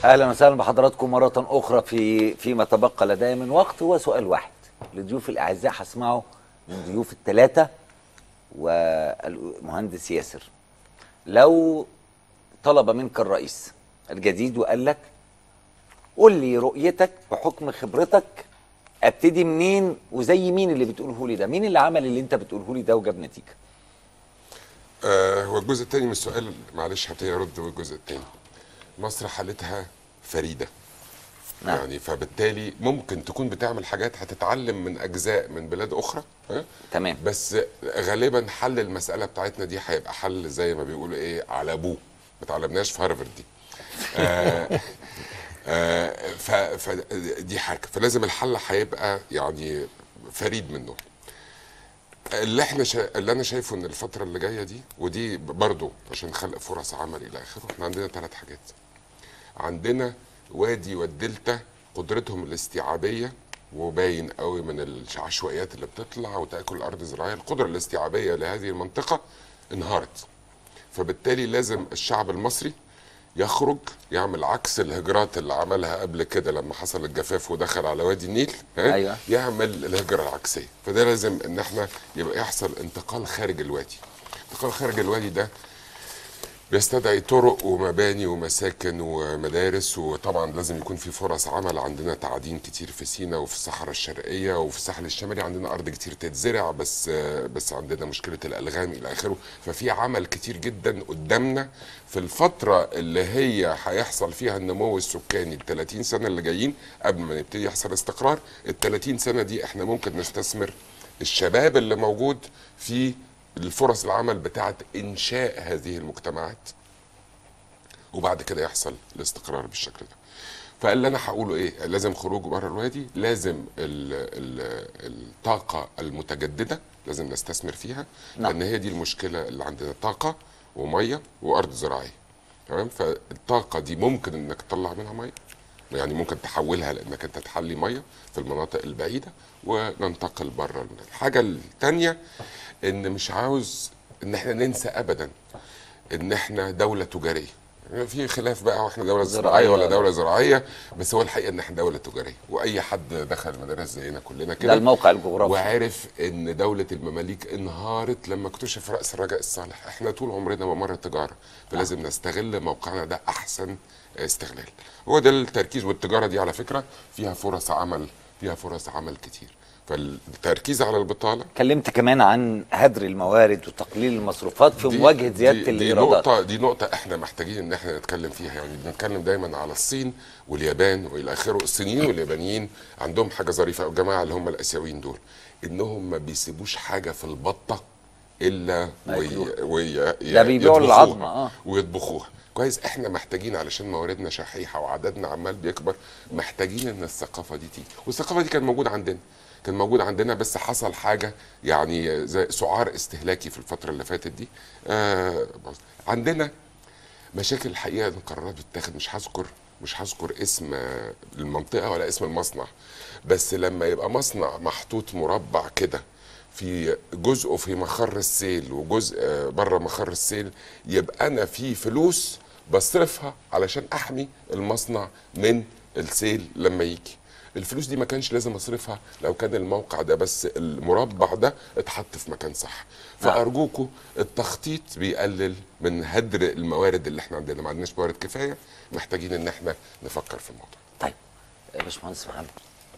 اهلا وسهلا بحضراتكم مره اخرى في فيما تبقى لدي من وقت هو سؤال واحد لضيوف الاعزاء هسمعه من ضيوف الثلاثه والمهندس ياسر لو طلب منك الرئيس الجديد وقال لك قول لي رؤيتك بحكم خبرتك ابتدي منين وزي مين اللي بتقوله لي ده مين اللي عمل اللي انت بتقوله لي ده وجاب نتيجه آه هو الجزء الثاني من السؤال معلش هبتدي ارد بالجزء الثاني مصر حالتها فريده نعم. يعني فبالتالي ممكن تكون بتعمل حاجات هتتعلم من اجزاء من بلاد اخرى ها؟ تمام بس غالبا حل المساله بتاعتنا دي هيبقى حل زي ما بيقولوا ايه على ابوه ما اتعلمناش في هارفرد دي آه آه ف فدي حاجه فلازم الحل هيبقى يعني فريد منه اللي احنا شا... اللي انا شايفه ان الفتره اللي جايه دي ودي برضو عشان خلق فرص عمل الى اخره احنا عندنا ثلاث حاجات عندنا وادي والدلتا قدرتهم الاستيعابيه وباين قوي من العشوائيات اللي بتطلع وتاكل الارض الزراعيه القدره الاستيعابيه لهذه المنطقه انهارت فبالتالي لازم الشعب المصري يخرج يعمل عكس الهجرات اللي عملها قبل كده لما حصل الجفاف ودخل على وادي النيل ها؟ أيوة. يعمل الهجره العكسيه فده لازم ان احنا يبقى يحصل انتقال خارج الوادي انتقال خارج الوادي ده بيستدعي طرق ومباني ومساكن ومدارس وطبعا لازم يكون في فرص عمل عندنا تعدين كتير في سينا وفي الصحراء الشرقيه وفي الساحل الشمالي عندنا ارض كتير تتزرع بس بس عندنا مشكله الالغام الى اخره ففي عمل كتير جدا قدامنا في الفتره اللي هي هيحصل فيها النمو السكاني ال 30 سنه اللي جايين قبل ما نبتدي يحصل استقرار ال 30 سنه دي احنا ممكن نستثمر الشباب اللي موجود في الفرص العمل بتاعت انشاء هذه المجتمعات وبعد كده يحصل الاستقرار بالشكل ده فاللي انا هقوله ايه لازم خروج بره الوادي لازم ال ال الطاقه المتجدده لازم نستثمر فيها نعم. لان هي دي المشكله اللي عندنا طاقه وميه وارض زراعيه تمام فالطاقه دي ممكن انك تطلع منها ميه يعني ممكن تحولها لانك انت تحلي ميه في المناطق البعيده وننتقل بره الحاجه الثانيه ان مش عاوز ان احنا ننسى ابدا ان احنا دوله تجاريه يعني في خلاف بقى واحنا دوله زراعيه ولا دوله زراعيه بس هو الحقيقه ان احنا دوله تجاريه واي حد دخل المدارس زينا كلنا كده ده الموقع الجغرافي وعرف ان دوله المماليك انهارت لما اكتشف راس الرجاء الصالح احنا طول عمرنا ممر التجاره فلازم نستغل موقعنا ده احسن استغلال هو ده التركيز والتجاره دي على فكره فيها فرص عمل فيها فرص عمل كتير فالتركيز على البطاله اتكلمت كمان عن هدر الموارد وتقليل المصروفات في دي- مواجهه زياده دي, دي الايرادات نقطة دي نقطة احنا محتاجين ان احنا نتكلم فيها يعني بنتكلم دايما على الصين واليابان والى اخره الصينيين واليابانيين عندهم حاجة ظريفة الجماعة اللي هم الاسيويين دول انهم ما بيسيبوش حاجة في البطة الا وي مأكلوها. وي ده بيبيعوا يطبخوها العظمة، آه. ويطبخوها كويس احنا محتاجين علشان مواردنا شحيحة وعددنا عمال بيكبر محتاجين ان الثقافة دي تيجي والثقافة دي كانت موجودة عندنا كان موجود عندنا بس حصل حاجة يعني زي سعار استهلاكي في الفترة اللي فاتت دي آه عندنا مشاكل الحقيقة إن قرارات بتتاخد مش هذكر مش هذكر اسم آه، المنطقة ولا اسم المصنع بس لما يبقى مصنع محطوط مربع كده في جزءه في مخر السيل وجزء آه، بره مخر السيل يبقى انا في فلوس بصرفها علشان احمي المصنع من السيل لما يجي الفلوس دي ما كانش لازم اصرفها لو كان الموقع ده بس المربع ده اتحط في مكان صح فارجوكوا التخطيط بيقلل من هدر الموارد اللي احنا عندنا ما عندناش موارد كفايه محتاجين ان احنا نفكر في الموضوع طيب يا باشمهندس محمد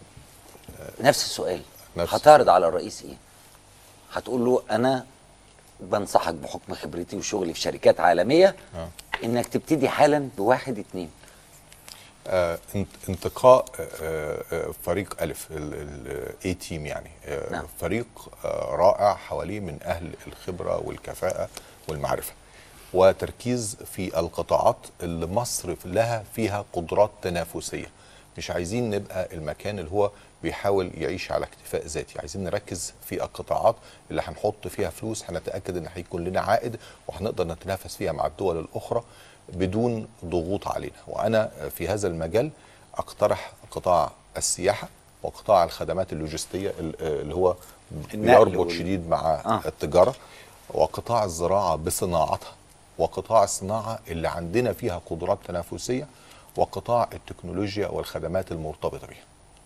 نفس السؤال نفس هتعرض على الرئيس ايه؟ هتقول له انا بنصحك بحكم خبرتي وشغلي في شركات عالميه آه. انك تبتدي حالا بواحد اتنين آه، انت- انتقاء آه، آه، فريق الف الاي تيم يعني آه، نعم. فريق آه، رائع حواليه من اهل الخبره والكفاءه والمعرفه وتركيز في القطاعات اللي مصر لها فيها قدرات تنافسيه مش عايزين نبقى المكان اللي هو بيحاول يعيش على اكتفاء ذاتي عايزين نركز في القطاعات اللي هنحط فيها فلوس هنتاكد ان هيكون لنا عائد وهنقدر نتنافس فيها مع الدول الاخرى بدون ضغوط علينا وانا في هذا المجال اقترح قطاع السياحه وقطاع الخدمات اللوجستيه اللي هو النقل بيربط وال- شديد مع آه. التجاره وقطاع الزراعه بصناعتها وقطاع الصناعه اللي عندنا فيها قدرات تنافسيه وقطاع التكنولوجيا والخدمات المرتبطه بها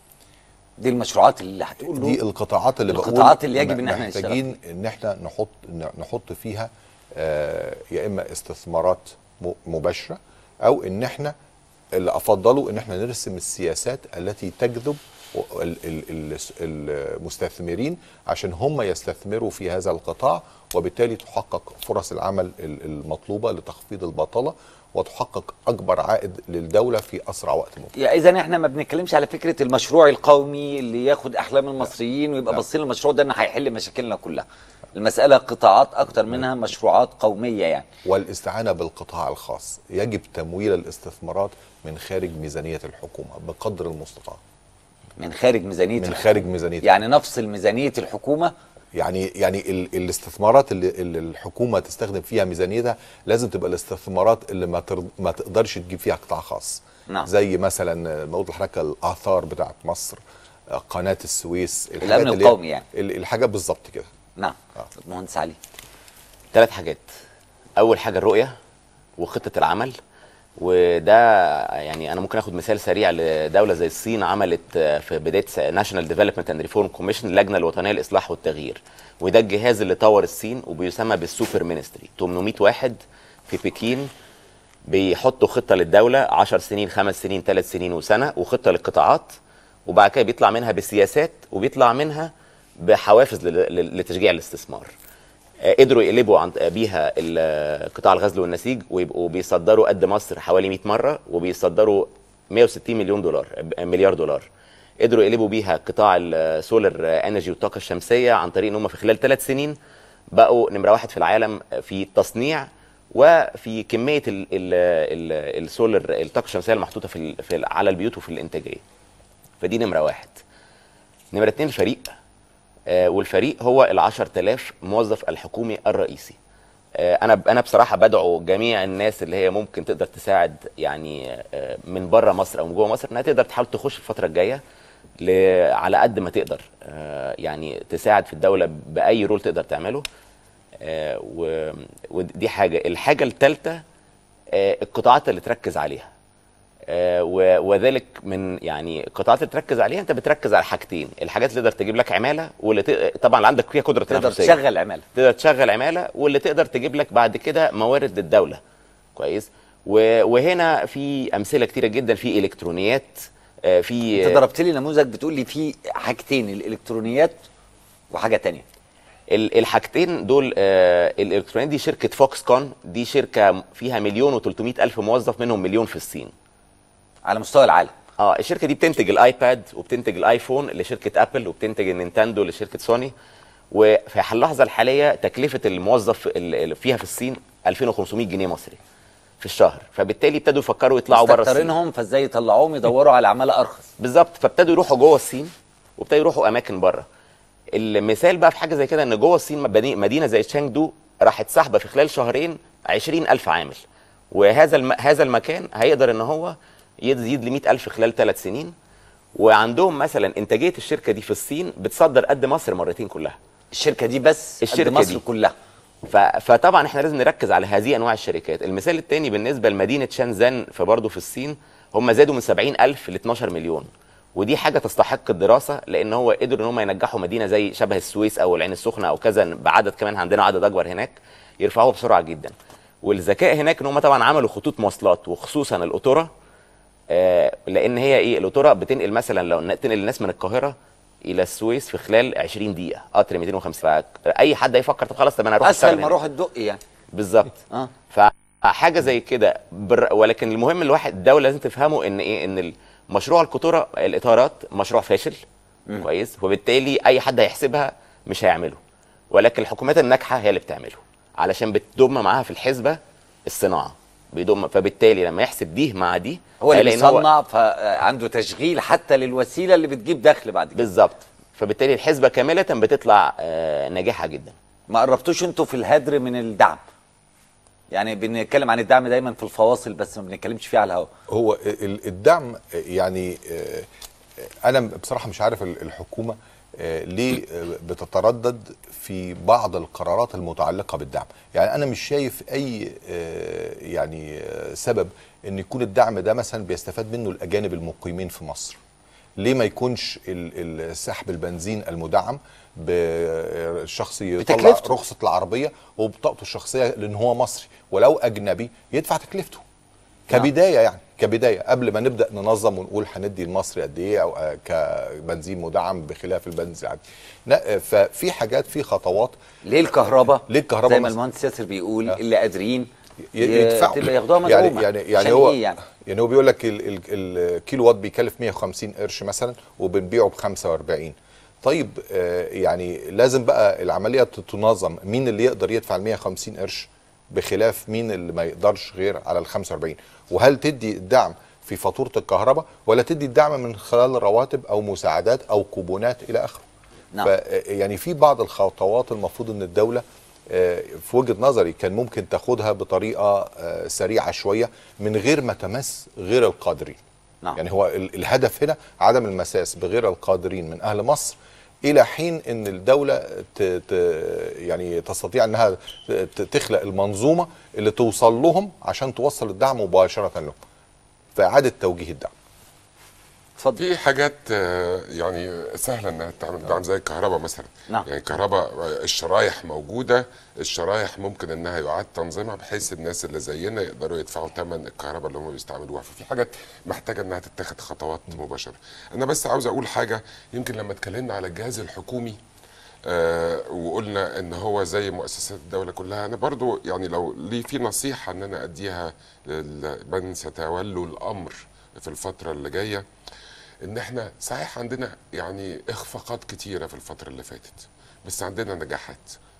دي المشروعات اللي هتقول له دي القطاعات اللي بقول القطاعات اللي يجب إن إحنا نشتغل محتاجين ان احنا نحط نحط فيها آه، يا اما استثمارات م- مباشره او ان احنا اللي افضله ان احنا نرسم السياسات التي تجذب ال- ال- ال- المستثمرين عشان هم يستثمروا في هذا القطاع وبالتالي تحقق فرص العمل ال- المطلوبه لتخفيض البطاله وتحقق اكبر عائد للدوله في اسرع وقت ممكن يعني اذا احنا ما بنتكلمش على فكره المشروع القومي اللي ياخد احلام المصريين ويبقى لا. باصين للمشروع ده انه هيحل مشاكلنا كلها المساله قطاعات اكتر منها مشروعات قوميه يعني والاستعانة بالقطاع الخاص يجب تمويل الاستثمارات من خارج ميزانية الحكومة بقدر المستطاع من خارج ميزانيه من الحكومة. خارج ميزانية يعني نفصل ميزانيه الحكومه يعني يعني ال الاستثمارات اللي, اللي الحكومة تستخدم فيها ميزانيتها لازم تبقى الاستثمارات اللي ما, ترض ما تقدرش تجيب فيها قطاع خاص نعم. زي مثلا موضوع الحركة الآثار بتاعت مصر آه، قناة السويس الحاجات الأمن اللي هي- القومي يعني. ال- الحاجات بالظبط كده نعم آه. مهندس علي ثلاث حاجات اول حاجه الرؤيه وخطه العمل وده يعني انا ممكن اخد مثال سريع لدوله زي الصين عملت آه، في بدايه ناشونال ديفلوبمنت اند ريفورم كوميشن اللجنه الوطنيه للاصلاح والتغيير وده الجهاز اللي طور الصين وبيسمى بالسوبر مينستري 800 واحد في بكين بيحطوا خطه للدوله 10 سنين خمس سنين ثلاث سنين وسنه وخطه للقطاعات وبعد كده بيطلع منها بسياسات وبيطلع منها بحوافز لل- لل- لتشجيع الاستثمار آه، قدروا يقلبوا عن بيها ال- قطاع الغزل والنسيج ويبقوا بيصدروا قد مصر حوالي 100 مره وبيصدروا 160 مليون دولار آه، مليار دولار قدروا يقلبوا بيها قطاع السولار انرجي والطاقه الشمسيه عن طريق ان هم في خلال ثلاث سنين بقوا نمره واحد في العالم في التصنيع وفي كميه ال- ال- ال- السولار الطاقه الشمسيه المحطوطه في ال- في ال- على البيوت وفي الانتاجيه فدي نمره واحد نمره اتنين الفريق آه، والفريق هو ال 10000 موظف الحكومي الرئيسي آه، انا انا بصراحه بدعو جميع الناس اللي هي ممكن تقدر تساعد يعني آه، من بره مصر او من جوه مصر انها تقدر تحاول تخش الفتره الجايه ل- على قد ما تقدر آه، يعني تساعد في الدوله باي رول تقدر تعمله آه، و- ودي حاجه الحاجه الثالثه القطاعات اللي تركز عليها آه، و- وذلك من يعني القطاعات اللي تركز عليها انت بتركز على حاجتين الحاجات اللي تقدر تجيب لك عماله واللي ت... طبعا اللي عندك فيها قدره تقدر تنافسيه تشغل عماله تقدر تشغل عماله واللي تقدر تجيب لك بعد كده موارد للدوله كويس و... وهنا في امثله كتيره جدا في الكترونيات آه، في انت ضربت لي نموذج بتقول لي فيه حاجتين الالكترونيات وحاجه تانية ال- الحاجتين دول آه الالكترونيات دي شركه فوكس كون دي شركه فيها مليون و300 الف موظف منهم مليون في الصين على مستوى العالم اه الشركه دي بتنتج الايباد وبتنتج الايفون لشركه ابل وبتنتج النينتندو لشركه سوني وفي اللحظه الحاليه تكلفه الموظف اللي فيها في الصين 2500 جنيه مصري في الشهر فبالتالي ابتدوا يفكروا يطلعوا بره الصين مستكترينهم فازاي يطلعوهم يدوروا على عماله ارخص بالظبط فابتدوا يروحوا جوه الصين وابتدوا يروحوا اماكن بره المثال بقى في حاجه زي كده ان جوه الصين مبني- مدينه زي تشانجدو راحت سحبه في خلال شهرين 20000 عامل وهذا الم... هذا المكان هيقدر ان هو يزيد ل 100000 خلال ثلاث سنين وعندهم مثلا انتاجيه الشركه دي في الصين بتصدر قد مصر مرتين كلها الشركه دي بس الشركة قد مصر دي. كلها ف... فطبعا احنا لازم نركز على هذه انواع الشركات المثال الثاني بالنسبه لمدينه شانزان في برضه في الصين هم زادوا من 70000 ل 12 مليون ودي حاجه تستحق الدراسه لان هو قدروا ان هم ينجحوا مدينه زي شبه السويس او العين السخنه او كذا بعدد كمان عندنا عدد اكبر هناك يرفعوه بسرعه جدا والذكاء هناك ان هم طبعا عملوا خطوط مواصلات وخصوصا القطوره آه، لان هي ايه القطوره بتنقل مثلا لو تنقل الناس من القاهره الى السويس في خلال 20 دقيقه قطر 250 فاي حد هيفكر طب خلاص طب انا اروح اسهل أشتغل ما هنا. اروح الدقي يعني بالظبط اه فحاجه زي كده بر... ولكن المهم الواحد الدوله لازم تفهمه ان ايه ان مشروع القطوره الاطارات مشروع فاشل كويس وبالتالي اي حد هيحسبها مش هيعمله ولكن الحكومات الناجحه هي اللي بتعمله علشان بتضم معاها في الحسبه الصناعه بيضم فبالتالي لما يحسب دي مع دي هو اللي هيلاقي إن بيصنع فعنده تشغيل حتى للوسيله اللي بتجيب دخل بعد كده بالظبط فبالتالي الحسبه كامله بتطلع آه، ناجحه جدا ما قربتوش انتوا في الهدر من الدعم يعني بنتكلم عن الدعم دايما في الفواصل بس ما بنتكلمش فيه على الهواء هو ال- الدعم يعني آه، انا بصراحه مش عارف ال- الحكومه آه، ليه آه، بتتردد في بعض القرارات المتعلقه بالدعم يعني انا مش شايف اي آه، يعني آه، سبب ان يكون الدعم ده مثلا بيستفاد منه الاجانب المقيمين في مصر ليه ما يكونش ال- ال- سحب البنزين المدعم بالشخص يطلع بتكلفته. رخصه العربيه وبطاقته الشخصيه لان هو مصري ولو اجنبي يدفع تكلفته كبدايه يعني كبدايه قبل ما نبدا ننظم ونقول هندي المصري قد ايه او آه، كبنزين مدعم بخلاف البنزين العادي لا، آه، ففي حاجات في خطوات ليه الكهرباء ليه الكهرباء زي ما مثلا؟ المهندس ياسر بيقول آه. اللي قادرين ي- يدفعوا تبقى ياخدوها يعني مدعومه يعني يعني عشان هو إيه يعني يعني هو بيقول لك ال- ال- الكيلو وات بيكلف 150 قرش مثلا وبنبيعه ب 45 طيب آه، يعني لازم بقى العمليه تنظم مين اللي يقدر يدفع ال 150 قرش بخلاف مين اللي ما يقدرش غير على ال 45 وهل تدي الدعم في فاتوره الكهرباء ولا تدي الدعم من خلال رواتب او مساعدات او كوبونات الى اخره نعم. ف يعني في بعض الخطوات المفروض ان الدوله آه، في وجهه نظري كان ممكن تاخدها بطريقه آه، سريعه شويه من غير ما تمس غير القادرين نعم. يعني هو ال- الهدف هنا عدم المساس بغير القادرين من اهل مصر الى حين ان الدوله ت ت يعني تستطيع انها ت- تخلق المنظومه اللي توصل لهم عشان توصل الدعم مباشره لهم فاعاده توجيه الدعم اتفضل في حاجات آه، يعني سهله انها تعمل دعم زي الكهرباء مثلا نعم. يعني الكهرباء آه، الشرايح موجوده الشرايح ممكن انها يعاد تنظيمها بحيث الناس اللي زينا يقدروا يدفعوا ثمن الكهرباء اللي هم بيستعملوها ففي حاجات محتاجه انها تتخذ خطوات مباشره انا بس عاوز اقول حاجه يمكن لما اتكلمنا على الجهاز الحكومي آه وقلنا ان هو زي مؤسسات الدوله كلها انا برضو يعني لو لي في نصيحه ان انا اديها لمن سيتولوا الامر في الفتره اللي جايه ان احنا صحيح عندنا يعني اخفاقات كتيره في الفتره اللي فاتت بس عندنا نجاحات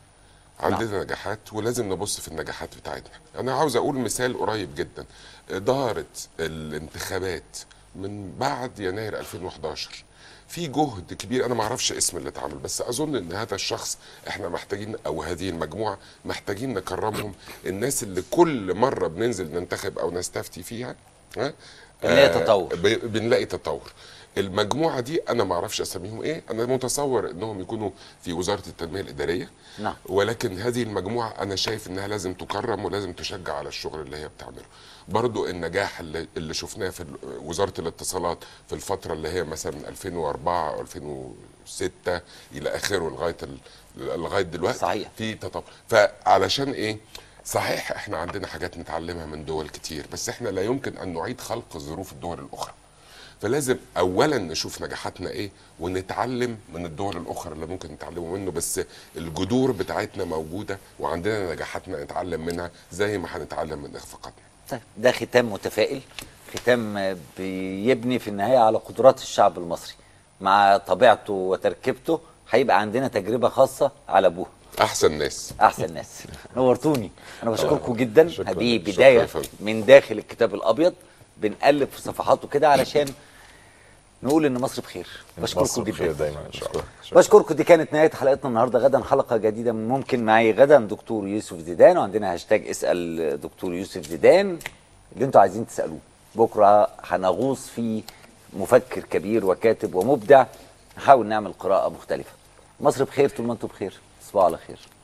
عندنا نجاحات ولازم نبص في النجاحات بتاعتنا انا عاوز اقول مثال قريب جدا اداره الانتخابات من بعد يناير 2011 في جهد كبير انا ما اعرفش اسم اللي اتعمل بس اظن ان هذا الشخص احنا محتاجين او هذه المجموعه محتاجين نكرمهم الناس اللي كل مره بننزل ننتخب او نستفتي فيها ها بنلاقي آه، تطور. ب- بنلاقي تطور المجموعه دي انا ما اعرفش اساميهم ايه انا متصور انهم يكونوا في وزاره التنميه الاداريه نعم. ولكن هذه المجموعه انا شايف انها لازم تكرم ولازم تشجع على الشغل اللي هي بتعمله برضو النجاح اللي, اللي شفناه في ال- وزاره الاتصالات في الفتره اللي هي مثلا من 2004 او 2006 الى اخره لغايه ال- لغايه دلوقتي صحيح. في تطور فعلشان ايه صحيح احنا عندنا حاجات نتعلمها من دول كتير بس احنا لا يمكن ان نعيد خلق ظروف الدول الاخرى فلازم اولا نشوف نجاحاتنا ايه ونتعلم من الدول الاخرى اللي ممكن نتعلموا منه بس الجذور بتاعتنا موجوده وعندنا نجاحاتنا نتعلم منها زي ما هنتعلم من اخفاقاتنا طيب ده ختام متفائل ختام آه، بيبني في النهايه على قدرات الشعب المصري مع طبيعته وتركيبته هيبقى عندنا تجربه خاصه على ابوها احسن ناس احسن ناس نورتوني انا بشكركم جدا شكراً. هذه شكراً بدايه يا فندم. من داخل الكتاب الابيض بنقلب في صفحاته كده علشان نقول ان مصر بخير بشكركم مصر بخير جدا دايما ان شاء الله شكراً. بشكركم دي كانت نهايه حلقتنا النهارده غدا حلقه جديده من ممكن معي غدا دكتور يوسف زيدان وعندنا هاشتاج اسال دكتور يوسف زيدان اللي انتوا عايزين تسالوه بكره هنغوص في مفكر كبير وكاتب ومبدع نحاول نعمل قراءه مختلفه مصر بخير طول ما انتم بخير تصبحوا على خير